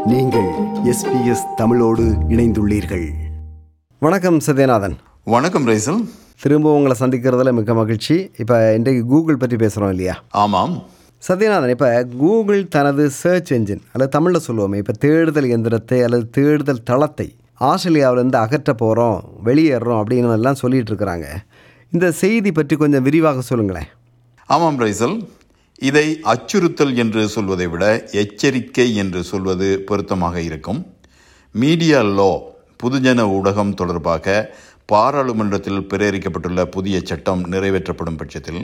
நீங்கள் எஸ்பிஎஸ் தமிழோடு இணைந்துள்ளீர்கள் வணக்கம் சத்யநாதன் வணக்கம் ரைசல் திரும்ப உங்களை சந்திக்கிறதுல மிக்க மகிழ்ச்சி இப்போ இன்றைக்கு கூகுள் பற்றி பேசுகிறோம் இல்லையா ஆமாம் சத்யநாதன் இப்போ கூகுள் தனது சர்ச் என்ஜின் அல்லது தமிழில் சொல்லுவோமே இப்போ தேடுதல் எந்திரத்தை அல்லது தேடுதல் தளத்தை ஆஸ்திரேலியாவிலேருந்து அகற்ற போகிறோம் வெளியேறோம் அப்படின்னு எல்லாம் சொல்லிட்டு இருக்கிறாங்க இந்த செய்தி பற்றி கொஞ்சம் விரிவாக சொல்லுங்களேன் ஆமாம் ரைசல் இதை அச்சுறுத்தல் என்று சொல்வதை விட எச்சரிக்கை என்று சொல்வது பொருத்தமாக இருக்கும் மீடியா லோ பொதுஜன ஊடகம் தொடர்பாக பாராளுமன்றத்தில் பிரேரிக்கப்பட்டுள்ள புதிய சட்டம் நிறைவேற்றப்படும் பட்சத்தில்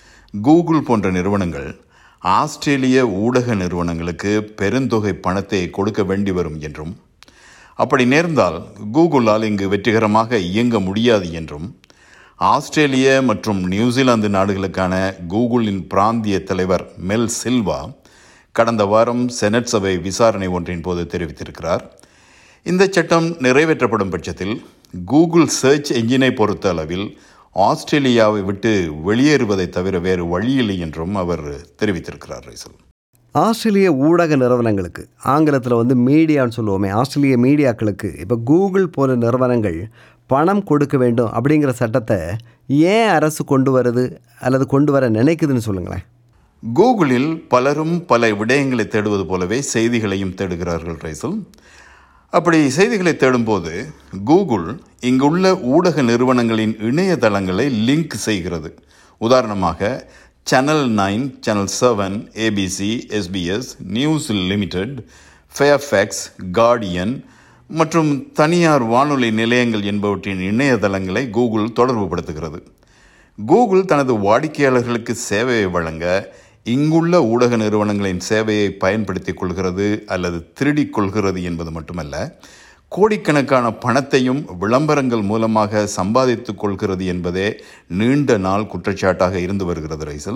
கூகுள் போன்ற நிறுவனங்கள் ஆஸ்திரேலிய ஊடக நிறுவனங்களுக்கு பெருந்தொகை பணத்தை கொடுக்க வேண்டி வரும் என்றும் அப்படி நேர்ந்தால் கூகுளால் இங்கு வெற்றிகரமாக இயங்க முடியாது என்றும் ஆஸ்திரேலிய மற்றும் நியூசிலாந்து நாடுகளுக்கான கூகுளின் பிராந்திய தலைவர் மெல் சில்வா கடந்த வாரம் செனட் சபை விசாரணை ஒன்றின் போது தெரிவித்திருக்கிறார் இந்த சட்டம் நிறைவேற்றப்படும் பட்சத்தில் கூகுள் சர்ச் என்ஜினை பொறுத்த அளவில் ஆஸ்திரேலியாவை விட்டு வெளியேறுவதை தவிர வேறு வழியில்லை என்றும் அவர் தெரிவித்திருக்கிறார் ரைசல் ஆஸ்திரேலிய ஊடக நிறுவனங்களுக்கு ஆங்கிலத்தில் வந்து மீடியான்னு சொல்லுவோமே ஆஸ்திரேலிய மீடியாக்களுக்கு இப்போ கூகுள் போன்ற நிறுவனங்கள் பணம் கொடுக்க வேண்டும் அப்படிங்கிற சட்டத்தை ஏன் அரசு கொண்டு வருது அல்லது கொண்டு வர நினைக்குதுன்னு சொல்லுங்களேன் கூகுளில் பலரும் பல விடயங்களை தேடுவது போலவே செய்திகளையும் தேடுகிறார்கள் ரைசல் அப்படி செய்திகளை தேடும்போது கூகுள் இங்குள்ள ஊடக நிறுவனங்களின் இணையதளங்களை லிங்க் செய்கிறது உதாரணமாக Channel Nine Channel Seven ABC SBS News Limited Fairfax Guardian மற்றும் தனியார் வானொலி நிலையங்கள் என்பவற்றின் இணையதளங்களை கூகுள் தொடர்புபடுத்துகிறது கூகுள் தனது வாடிக்கையாளர்களுக்கு சேவையை வழங்க இங்குள்ள ஊடக நிறுவனங்களின் சேவையை பயன்படுத்திக் கொள்கிறது அல்லது திருடிக் கொள்கிறது என்பது மட்டுமல்ல கோடிக்கணக்கான பணத்தையும் விளம்பரங்கள் மூலமாக சம்பாதித்துக் கொள்கிறது என்பதே நீண்ட நாள் குற்றச்சாட்டாக இருந்து வருகிறது ரைசல்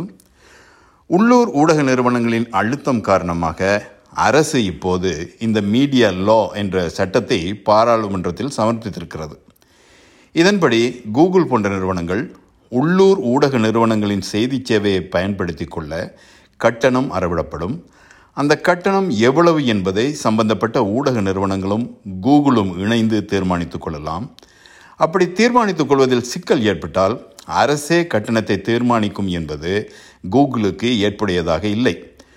உள்ளூர் ஊடக நிறுவனங்களின் அழுத்தம் காரணமாக அரசு இப்போது இந்த மீடியா லா என்ற சட்டத்தை பாராளுமன்றத்தில் சமர்ப்பித்திருக்கிறது இதன்படி கூகுள் போன்ற நிறுவனங்கள் உள்ளூர் ஊடக நிறுவனங்களின் செய்தி சேவையை பயன்படுத்தி கொள்ள கட்டணம் அறவிடப்படும் அந்த கட்டணம் எவ்வளவு என்பதை சம்பந்தப்பட்ட ஊடக நிறுவனங்களும் கூகுளும் இணைந்து தீர்மானித்துக் கொள்ளலாம் அப்படி தீர்மானித்துக் கொள்வதில் சிக்கல் ஏற்பட்டால் அரசே கட்டணத்தை தீர்மானிக்கும் என்பது கூகுளுக்கு ஏற்புடையதாக இல்லை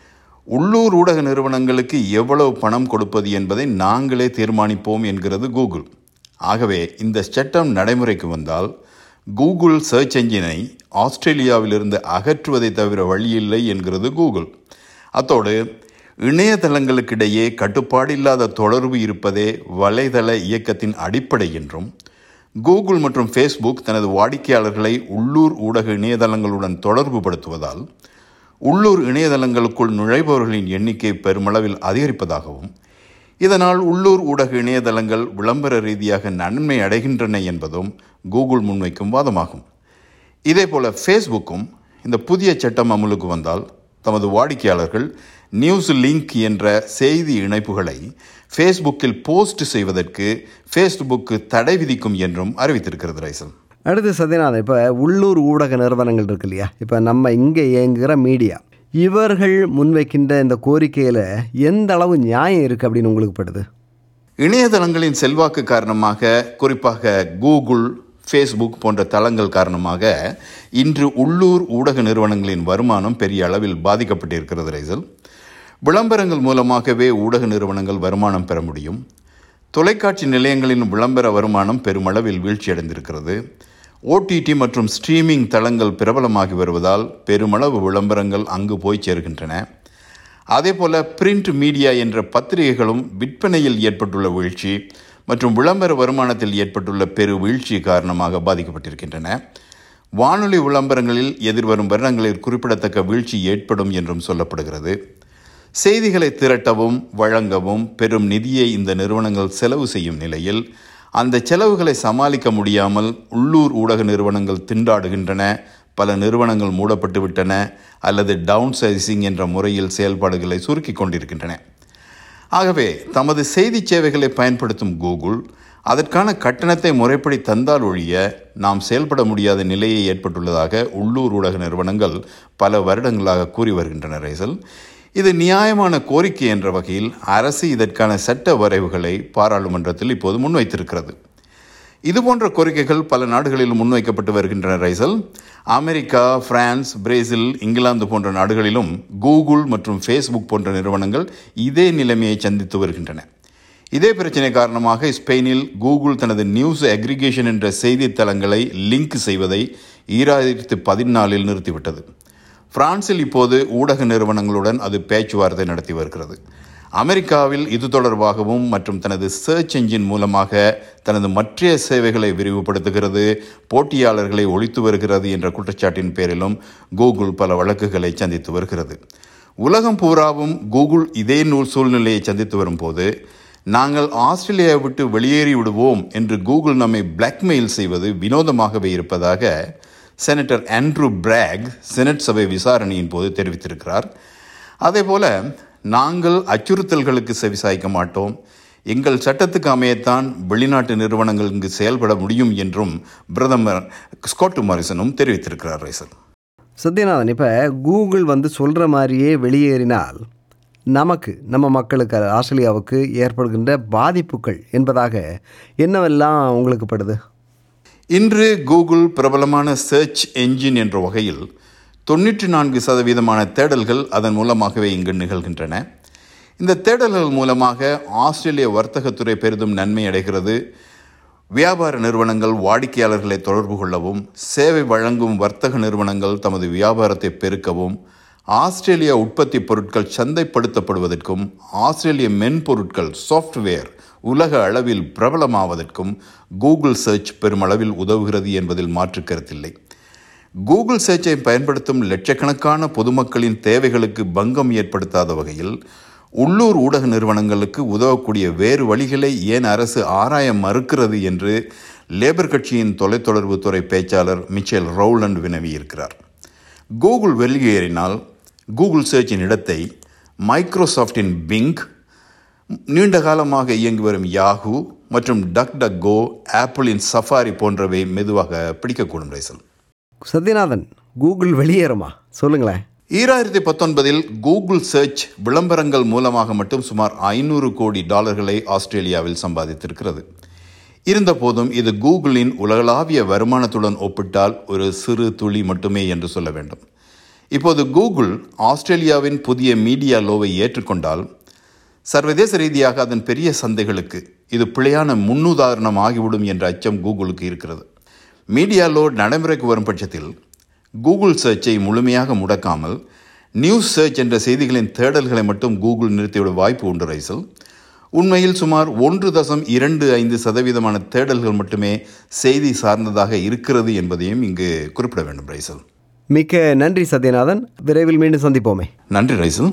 உள்ளூர் ஊடக நிறுவனங்களுக்கு எவ்வளவு பணம் கொடுப்பது என்பதை நாங்களே தீர்மானிப்போம் என்கிறது கூகுள் ஆகவே இந்த சட்டம் நடைமுறைக்கு வந்தால் கூகுள் சர்ச் என்ஜினை ஆஸ்திரேலியாவிலிருந்து அகற்றுவதை தவிர வழியில்லை என்கிறது கூகுள் அத்தோடு இணையதளங்களுக்கிடையே கட்டுப்பாடில்லாத தொடர்பு இருப்பதே வலைதள இயக்கத்தின் அடிப்படை என்றும் கூகுள் மற்றும் ஃபேஸ்புக் தனது வாடிக்கையாளர்களை உள்ளூர் ஊடக இணையதளங்களுடன் தொடர்பு படுத்துவதால் உள்ளூர் இணையதளங்களுக்குள் நுழைபவர்களின் எண்ணிக்கை பெருமளவில் அதிகரிப்பதாகவும் இதனால் உள்ளூர் ஊடக இணையதளங்கள் விளம்பர ரீதியாக நன்மை அடைகின்றன என்பதும் கூகுள் முன்வைக்கும் வாதமாகும் இதேபோல ஃபேஸ்புக்கும் இந்த புதிய சட்டம் அமலுக்கு வந்தால் தமது வாடிக்கையாளர்கள் நியூஸ் லிங்க் என்ற செய்தி இணைப்புகளை ஃபேஸ்புக்கில் போஸ்ட் செய்வதற்கு ஃபேஸ்புக்கு தடை விதிக்கும் என்றும் அறிவித்திருக்கிறது ரைசல் அடுத்து சத்யநாதன் இப்போ உள்ளூர் ஊடக நிறுவனங்கள் இருக்கு இல்லையா இப்போ நம்ம இங்கே இயங்குகிற மீடியா இவர்கள் முன்வைக்கின்ற இந்த கோரிக்கையில் எந்த அளவு நியாயம் இருக்குது அப்படின்னு உங்களுக்கு படுது இணையதளங்களின் செல்வாக்கு காரணமாக குறிப்பாக கூகுள் ஃபேஸ்புக் போன்ற தளங்கள் காரணமாக இன்று உள்ளூர் ஊடக நிறுவனங்களின் வருமானம் பெரிய அளவில் பாதிக்கப்பட்டிருக்கிறது ரைசல் விளம்பரங்கள் மூலமாகவே ஊடக நிறுவனங்கள் வருமானம் பெற முடியும் தொலைக்காட்சி நிலையங்களின் விளம்பர வருமானம் பெருமளவில் வீழ்ச்சியடைந்திருக்கிறது ஓடிடி மற்றும் ஸ்ட்ரீமிங் தளங்கள் பிரபலமாகி வருவதால் பெருமளவு விளம்பரங்கள் அங்கு போய் சேர்கின்றன அதேபோல பிரிண்ட் மீடியா என்ற பத்திரிகைகளும் விற்பனையில் ஏற்பட்டுள்ள வீழ்ச்சி மற்றும் விளம்பர வருமானத்தில் ஏற்பட்டுள்ள பெரு வீழ்ச்சி காரணமாக பாதிக்கப்பட்டிருக்கின்றன வானொலி விளம்பரங்களில் எதிர்வரும் வருடங்களில் குறிப்பிடத்தக்க வீழ்ச்சி ஏற்படும் என்றும் சொல்லப்படுகிறது செய்திகளை திரட்டவும் வழங்கவும் பெரும் நிதியை இந்த நிறுவனங்கள் செலவு செய்யும் நிலையில் அந்த செலவுகளை சமாளிக்க முடியாமல் உள்ளூர் ஊடக நிறுவனங்கள் திண்டாடுகின்றன பல நிறுவனங்கள் மூடப்பட்டு விட்டன அல்லது டவுன் சைசிங் என்ற முறையில் செயல்பாடுகளை சுருக்கிக் கொண்டிருக்கின்றன ஆகவே தமது செய்தி சேவைகளை பயன்படுத்தும் கூகுள் அதற்கான கட்டணத்தை முறைப்படி தந்தால் ஒழிய நாம் செயல்பட முடியாத நிலையை ஏற்பட்டுள்ளதாக உள்ளூர் ஊடக நிறுவனங்கள் பல வருடங்களாக கூறி வருகின்றன ரேசல் இது நியாயமான கோரிக்கை என்ற வகையில் அரசு இதற்கான சட்ட வரைவுகளை பாராளுமன்றத்தில் இப்போது முன்வைத்திருக்கிறது இதுபோன்ற கோரிக்கைகள் பல நாடுகளில் முன்வைக்கப்பட்டு வருகின்றன ரைசல் அமெரிக்கா பிரான்ஸ் பிரேசில் இங்கிலாந்து போன்ற நாடுகளிலும் கூகுள் மற்றும் ஃபேஸ்புக் போன்ற நிறுவனங்கள் இதே நிலைமையை சந்தித்து வருகின்றன இதே பிரச்சனை காரணமாக ஸ்பெயினில் கூகுள் தனது நியூஸ் அக்ரிகேஷன் என்ற செய்தித்தளங்களை லிங்க் செய்வதை ஈராயிரத்து பதினாலில் நிறுத்திவிட்டது பிரான்சில் இப்போது ஊடக நிறுவனங்களுடன் அது பேச்சுவார்த்தை நடத்தி வருகிறது அமெரிக்காவில் இது தொடர்பாகவும் மற்றும் தனது சர்ச் என்ஜின் மூலமாக தனது மற்ற சேவைகளை விரிவுபடுத்துகிறது போட்டியாளர்களை ஒழித்து வருகிறது என்ற குற்றச்சாட்டின் பேரிலும் கூகுள் பல வழக்குகளை சந்தித்து வருகிறது உலகம் பூராவும் கூகுள் இதே நூல் சூழ்நிலையை சந்தித்து வரும்போது நாங்கள் ஆஸ்திரேலியாவை விட்டு வெளியேறி விடுவோம் என்று கூகுள் நம்மை பிளாக்மெயில் செய்வது வினோதமாகவே இருப்பதாக செனட்டர் ஆண்ட்ரூ பிராக் செனட் சபை விசாரணையின் போது தெரிவித்திருக்கிறார் அதேபோல நாங்கள் அச்சுறுத்தல்களுக்கு செவிசாய்க்க மாட்டோம் எங்கள் சட்டத்துக்கு அமையத்தான் வெளிநாட்டு நிறுவனங்கள் இங்கு செயல்பட முடியும் என்றும் பிரதமர் ஸ்காட் மாரிசனும் தெரிவித்திருக்கிறார் ரைசல் சத்யநாதன் இப்போ கூகுள் வந்து சொல்கிற மாதிரியே வெளியேறினால் நமக்கு நம்ம மக்களுக்கு ஆஸ்திரேலியாவுக்கு ஏற்படுகின்ற பாதிப்புகள் என்பதாக என்னவெல்லாம் உங்களுக்கு படுது இன்று கூகுள் பிரபலமான சர்ச் என்ஜின் என்ற வகையில் தொண்ணூற்றி நான்கு சதவீதமான தேடல்கள் அதன் மூலமாகவே இங்கு நிகழ்கின்றன இந்த தேடல்கள் மூலமாக ஆஸ்திரேலிய வர்த்தகத்துறை பெரிதும் நன்மை அடைகிறது வியாபார நிறுவனங்கள் வாடிக்கையாளர்களை தொடர்பு கொள்ளவும் சேவை வழங்கும் வர்த்தக நிறுவனங்கள் தமது வியாபாரத்தை பெருக்கவும் ஆஸ்திரேலிய உற்பத்தி பொருட்கள் சந்தைப்படுத்தப்படுவதற்கும் ஆஸ்திரேலிய மென்பொருட்கள் சாஃப்ட்வேர் உலக அளவில் பிரபலமாவதற்கும் கூகுள் சர்ச் பெருமளவில் உதவுகிறது என்பதில் மாற்று கருத்தில்லை கூகுள் சர்ச்சை பயன்படுத்தும் லட்சக்கணக்கான பொதுமக்களின் தேவைகளுக்கு பங்கம் ஏற்படுத்தாத வகையில் உள்ளூர் ஊடக நிறுவனங்களுக்கு உதவக்கூடிய வேறு வழிகளை ஏன் அரசு ஆராய மறுக்கிறது என்று லேபர் கட்சியின் தொலைத்தொடர்பு துறை பேச்சாளர் மிச்சேல் ரவுலண்ட் வினவியிருக்கிறார் கூகுள் வெளியேறினால் கூகுள் சர்ச்சின் இடத்தை மைக்ரோசாஃப்டின் பிங்க் நீண்ட காலமாக இயங்கி வரும் யாஹூ மற்றும் டக் டக் கோ ஆப்பிளின் சஃபாரி போன்றவை மெதுவாக பிடிக்கக்கூடும் ரைசல் சத்யநாதன் கூகுள் வெளியேறுமா சொல்லுங்களேன் ஈராயிரத்தி பத்தொன்பதில் கூகுள் சர்ச் விளம்பரங்கள் மூலமாக மட்டும் சுமார் ஐநூறு கோடி டாலர்களை ஆஸ்திரேலியாவில் சம்பாதித்திருக்கிறது இருந்தபோதும் இது கூகுளின் உலகளாவிய வருமானத்துடன் ஒப்பிட்டால் ஒரு சிறு துளி மட்டுமே என்று சொல்ல வேண்டும் இப்போது கூகுள் ஆஸ்திரேலியாவின் புதிய மீடியா லோவை ஏற்றுக்கொண்டால் சர்வதேச ரீதியாக அதன் பெரிய சந்தைகளுக்கு இது பிழையான முன்னுதாரணம் ஆகிவிடும் என்ற அச்சம் கூகுளுக்கு இருக்கிறது மீடியா லோ நடைமுறைக்கு வரும் பட்சத்தில் கூகுள் சர்ச்சை முழுமையாக முடக்காமல் நியூஸ் சர்ச் என்ற செய்திகளின் தேடல்களை மட்டும் கூகுள் நிறுத்திவிட வாய்ப்பு உண்டு ரைசல் உண்மையில் சுமார் ஒன்று தசம் இரண்டு ஐந்து சதவீதமான தேடல்கள் மட்டுமே செய்தி சார்ந்ததாக இருக்கிறது என்பதையும் இங்கு குறிப்பிட வேண்டும் ரைசல் மிக்க நன்றி சத்யநாதன் விரைவில் மீண்டும் சந்திப்போமே நன்றி ரைசல்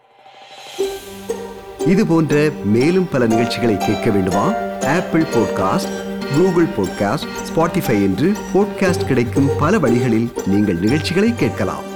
இது போன்ற மேலும் பல நிகழ்ச்சிகளை கேட்க வேண்டுமா Apple podcast Google podcast Spotify என்று பாட்காஸ்ட் கிடைக்கும் பல வழிகளில் நீங்கள் நிகழ்ச்சிகளை கேட்கலாம்